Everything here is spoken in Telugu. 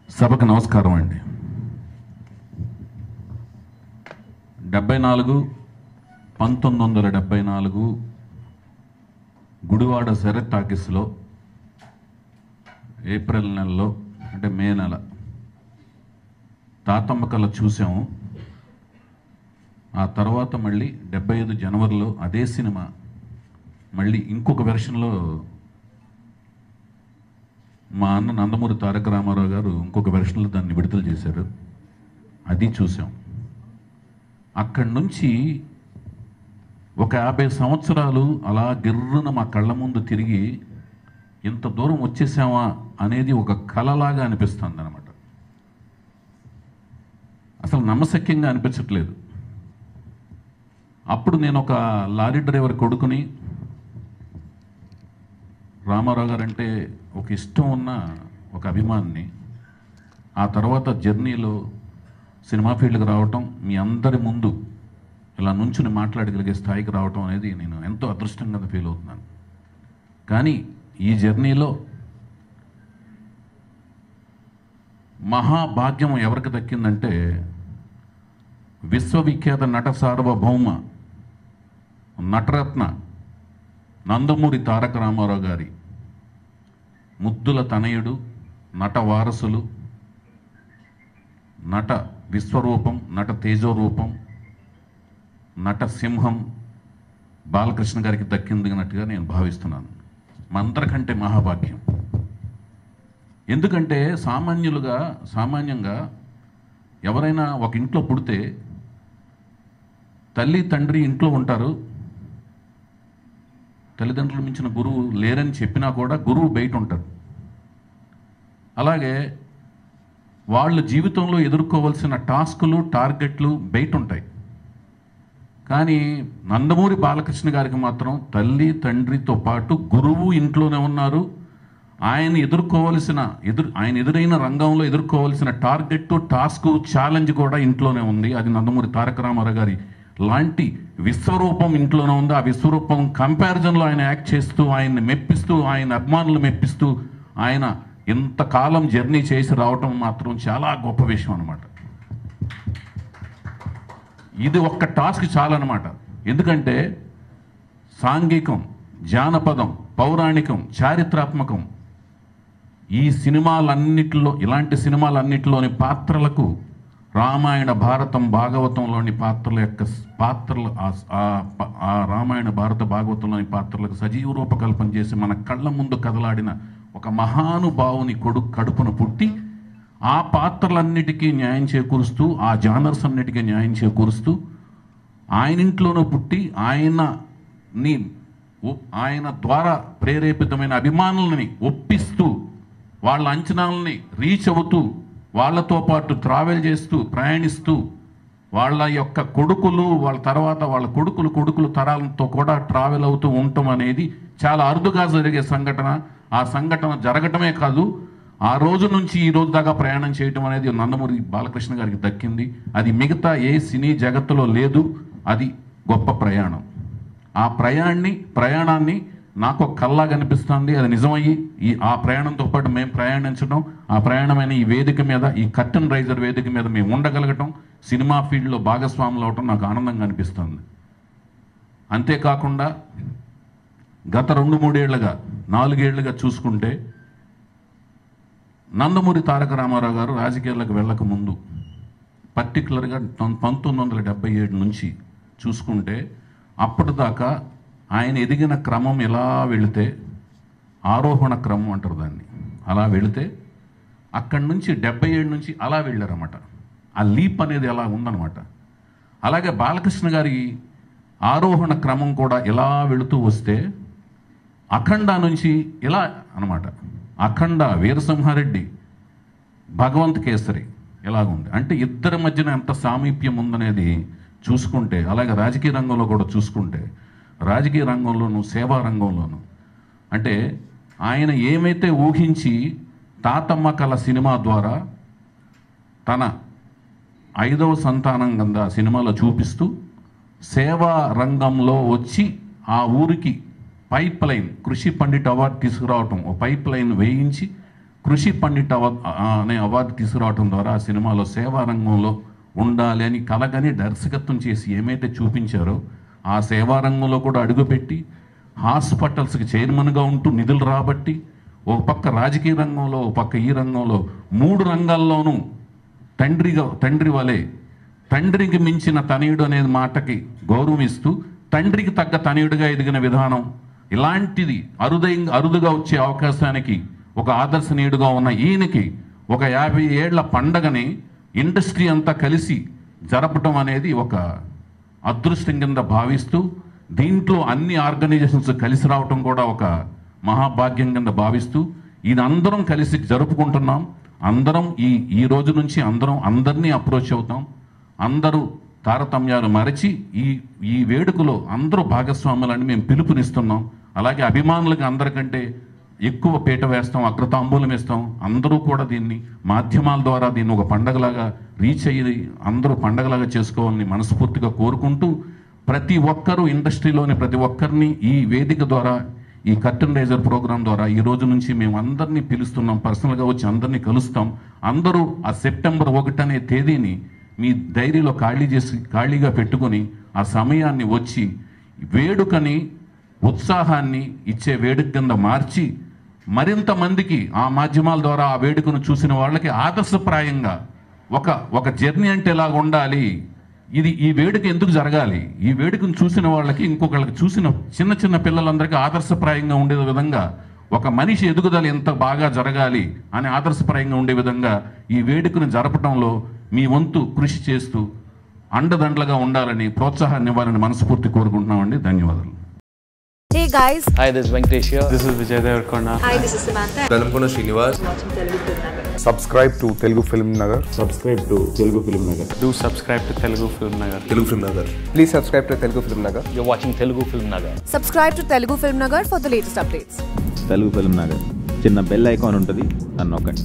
సభకు నమస్కారం అండి డెబ్బై నాలుగు పంతొమ్మిది వందల డెబ్బై నాలుగు గుడివాడ శరత్ టాకీస్లో ఏప్రిల్ నెలలో అంటే మే నెల తాతమ్మ కళ చూసాము ఆ తర్వాత మళ్ళీ డెబ్బై ఐదు జనవరిలో అదే సినిమా మళ్ళీ ఇంకొక వెర్షన్లో మా అన్న నందమూరి తారక రామారావు గారు ఇంకొక వెర్షన్లో దాన్ని విడుదల చేశారు అది చూసాం అక్కడి నుంచి ఒక యాభై సంవత్సరాలు అలా గిర్రున మా కళ్ళ ముందు తిరిగి ఇంత దూరం వచ్చేసామా అనేది ఒక కలలాగా అనిపిస్తుంది అనమాట అసలు నమ్మశక్యంగా అనిపించట్లేదు అప్పుడు నేను ఒక లారీ డ్రైవర్ కొడుకుని రామారావు గారు అంటే ఒక ఇష్టం ఉన్న ఒక అభిమానిని ఆ తర్వాత జర్నీలో సినిమా ఫీల్డ్కి రావటం మీ అందరి ముందు ఇలా నుంచుని మాట్లాడగలిగే స్థాయికి రావటం అనేది నేను ఎంతో అదృష్టంగా ఫీల్ అవుతున్నాను కానీ ఈ జర్నీలో మహాభాగ్యం ఎవరికి దక్కిందంటే విశ్వవిఖ్యాత నట సార్వభౌమ నటరత్న నందమూరి తారక రామారావు గారి ముద్దుల తనయుడు నట వారసులు నట విశ్వరూపం నట తేజోరూపం నట సింహం బాలకృష్ణ గారికి దక్కిందినట్టుగా నేను భావిస్తున్నాను మా అందరికంటే మహాభాగ్యం ఎందుకంటే సామాన్యులుగా సామాన్యంగా ఎవరైనా ఒక ఇంట్లో పుడితే తల్లి తండ్రి ఇంట్లో ఉంటారు తల్లిదండ్రులు మించిన గురువు లేరని చెప్పినా కూడా గురువు బయట ఉంటారు అలాగే వాళ్ళ జీవితంలో ఎదుర్కోవాల్సిన టాస్కులు టార్గెట్లు బయట ఉంటాయి కానీ నందమూరి బాలకృష్ణ గారికి మాత్రం తల్లి తండ్రితో పాటు గురువు ఇంట్లోనే ఉన్నారు ఆయన ఎదుర్కోవలసిన ఎదురు ఆయన ఎదురైన రంగంలో ఎదుర్కోవలసిన టార్గెట్ టాస్క్ ఛాలెంజ్ కూడా ఇంట్లోనే ఉంది అది నందమూరి తారక రామారావు గారి లాంటి విశ్వరూపం ఇంట్లోనే ఉంది ఆ విశ్వరూపం కంపారిజన్లో ఆయన యాక్ట్ చేస్తూ ఆయన్ని మెప్పిస్తూ ఆయన అభిమానులు మెప్పిస్తూ ఆయన ఇంతకాలం జర్నీ చేసి రావటం మాత్రం చాలా గొప్ప విషయం అనమాట ఇది ఒక్క టాస్క్ చాలన్నమాట ఎందుకంటే సాంఘికం జానపదం పౌరాణికం చారిత్రాత్మకం ఈ సినిమాలన్నిటిలో ఇలాంటి సినిమాలన్నిటిలోని పాత్రలకు రామాయణ భారతం భాగవతంలోని పాత్రల యొక్క స్- పాత్రలు ఆ- ఆ- ప- ఆ రామాయణ భారత భాగవతంలోని పాత్రలకు సజీవ రూపకల్పన చేసి మన కళ్ళ ముందు కదలాడిన ఒక మహానుభావుని కొడుకు కడుపున పుట్టి ఆ పాత్రలన్నిటికీ న్యాయం చేకూరుస్తూ ఆ జానర్స్ అన్నిటికీ న్యాయం చేకూరుస్తూ ఆయన ఇంట్లోనూ పుట్టి ఆయనని ఒ- ఆయన ద్వారా ప్రేరేపితమైన అభిమానులని ఒప్పిస్తూ వాళ్ళ అంచనాలని రీచ్ అవుతూ వాళ్ళతో పాటు ట్రావెల్ చేస్తూ ప్రయాణిస్తూ వాళ్ళ యొక్క కొడుకులు వాళ్ళ తర్వాత వాళ్ళ కొడుకులు కొడుకులు తరాలతో కూడా ట్రావెల్ అవుతూ ఉండటం అనేది చాలా అరుదుగా జరిగే సంఘటన ఆ సంఘటన జరగటమే కాదు ఆ రోజు నుంచి ఈ రోజు దాకా ప్రయాణం చేయటం అనేది నందమూరి బాలకృష్ణ గారికి దక్కింది అది మిగతా ఏ సినీ జగత్తులో లేదు అది గొప్ప ప్రయాణం ఆ ప్రయాణాన్ని ప్రయాణాన్ని నాకు ఒక కల్లా కనిపిస్తుంది అది నిజమయ్యి ఈ ఆ ప్రయాణంతో పాటు మేము ప్రయాణించడం ఆ ప్రయాణమైన ఈ వేదిక మీద ఈ కర్టన్ రైజర్ వేదిక మీద మేము ఉండగలగటం సినిమా ఫీల్డ్లో భాగస్వాములు అవటం నాకు ఆనందంగా అనిపిస్తుంది అంతేకాకుండా గత రెండు మూడేళ్లుగా నాలుగేళ్లుగా చూసుకుంటే నందమూరి తారక రామారావు గారు రాజకీయాలకు వెళ్ళక ముందు పర్టికులర్గా పంతొమ్మిది వందల డెబ్బై ఏడు నుంచి చూసుకుంటే అప్పటిదాకా ఆయన ఎదిగిన క్రమం ఎలా వెళితే ఆరోహణ క్రమం అంటారు దాన్ని అలా వెళితే అక్కడి నుంచి డెబ్బై ఏడు నుంచి అలా వెళ్ళారన్నమాట ఆ లీప్ అనేది అలా ఉందన్నమాట అలాగే బాలకృష్ణ గారి ఆరోహణ క్రమం కూడా ఇలా వెళుతూ వస్తే అఖండ నుంచి ఇలా అన్నమాట అఖండ వీరసింహారెడ్డి భగవంత్ కేసరి ఎలాగుంది అంటే ఇద్దరి మధ్యన ఎంత సామీప్యం ఉందనేది చూసుకుంటే అలాగే రాజకీయ రంగంలో కూడా చూసుకుంటే రాజకీయ రంగంలోను సేవా రంగంలోను అంటే ఆయన ఏమైతే ఊహించి తాతమ్మ కళ సినిమా ద్వారా తన ఐదవ సంతానం కింద సినిమాలో చూపిస్తూ సేవా రంగంలో వచ్చి ఆ ఊరికి పైప్ లైన్ కృషి పండిట్ అవార్డు తీసుకురావటం ఓ పైప్ లైన్ వేయించి కృషి పండిట్ అవ అనే అవార్డు తీసుకురావడం ద్వారా ఆ సినిమాలో సేవా రంగంలో ఉండాలి అని కలగని దర్శకత్వం చేసి ఏమైతే చూపించారో ఆ సేవా రంగంలో కూడా అడుగుపెట్టి హాస్పిటల్స్కి చైర్మన్గా ఉంటూ నిధులు రాబట్టి ఒక పక్క రాజకీయ రంగంలో ఒక పక్క ఈ రంగంలో మూడు రంగాల్లోనూ తండ్రిగా తండ్రి వలె తండ్రికి మించిన తనయుడు అనే మాటకి గౌరవం ఇస్తూ తండ్రికి తగ్గ తనయుడిగా ఎదిగిన విధానం ఇలాంటిది అరుదై అరుదుగా వచ్చే అవకాశానికి ఒక ఆదర్శనీయుడుగా ఉన్న ఈయనకి ఒక యాభై ఏళ్ల పండగని ఇండస్ట్రీ అంతా కలిసి జరపటం అనేది ఒక అదృష్టం కింద భావిస్తూ దీంట్లో అన్ని ఆర్గనైజేషన్స్ కలిసి రావటం కూడా ఒక మహాభాగ్యం కింద భావిస్తూ ఇది అందరం కలిసి జరుపుకుంటున్నాం అందరం ఈ ఈ రోజు నుంచి అందరం అందరినీ అప్రోచ్ అవుతాం అందరూ తారతమ్యాలు మరచి ఈ ఈ వేడుకలో అందరూ భాగస్వాములని మేము పిలుపునిస్తున్నాం అలాగే అభిమానులకి అందరికంటే ఎక్కువ పీట వేస్తాం అగ్రతాంబూలం ఇస్తాం అందరూ కూడా దీన్ని మాధ్యమాల ద్వారా దీన్ని ఒక పండగలాగా రీచ్ అయ్యి అందరూ పండగలాగా చేసుకోవాలని మనస్ఫూర్తిగా కోరుకుంటూ ప్రతి ఒక్కరూ ఇండస్ట్రీలోని ప్రతి ఒక్కరిని ఈ వేదిక ద్వారా ఈ కర్టన్ రైజర్ ప్రోగ్రాం ద్వారా ఈ రోజు నుంచి మేము అందరినీ పిలుస్తున్నాం పర్సనల్గా వచ్చి అందరినీ కలుస్తాం అందరూ ఆ సెప్టెంబర్ ఒకటి అనే తేదీని మీ డైరీలో ఖాళీ చేసి ఖాళీగా పెట్టుకొని ఆ సమయాన్ని వచ్చి వేడుకని ఉత్సాహాన్ని ఇచ్చే వేడుక కింద మార్చి మరింత మందికి ఆ మాధ్యమాల ద్వారా ఆ వేడుకను చూసిన వాళ్ళకి ఆదర్శప్రాయంగా ఒక ఒక జర్నీ అంటే ఇలాగ ఉండాలి ఇది ఈ వేడుక ఎందుకు జరగాలి ఈ వేడుకను చూసిన వాళ్ళకి ఇంకొకళ్ళకి చూసిన చిన్న చిన్న పిల్లలందరికీ ఆదర్శప్రాయంగా ఉండే విధంగా ఒక మనిషి ఎదుగుదల ఎంత బాగా జరగాలి అని ఆదర్శప్రాయంగా ఉండే విధంగా ఈ వేడుకను జరపడంలో మీ వంతు కృషి చేస్తూ అండదండలుగా ఉండాలని ప్రోత్సాహాన్ని ఇవ్వాలని మనస్ఫూర్తి కోరుకుంటున్నామండి ధన్యవాదాలు Hey guys, Hi, this is Venkatesh here. This is Vijay Devarkonda. hi, this is Samantha. Velankonda Srinivas subscribe to Telugu Film Nagar. Do subscribe to Telugu Film Nagar. Telugu film Nagar Please subscribe to Telugu Film Nagar. You're watching Telugu Film Nagar. Subscribe to Telugu Film Nagar for the latest updates. Telugu film Nagar చిన్న బెల్ ఐకాన్ ఉంటుంది నన్ను నొక్కండి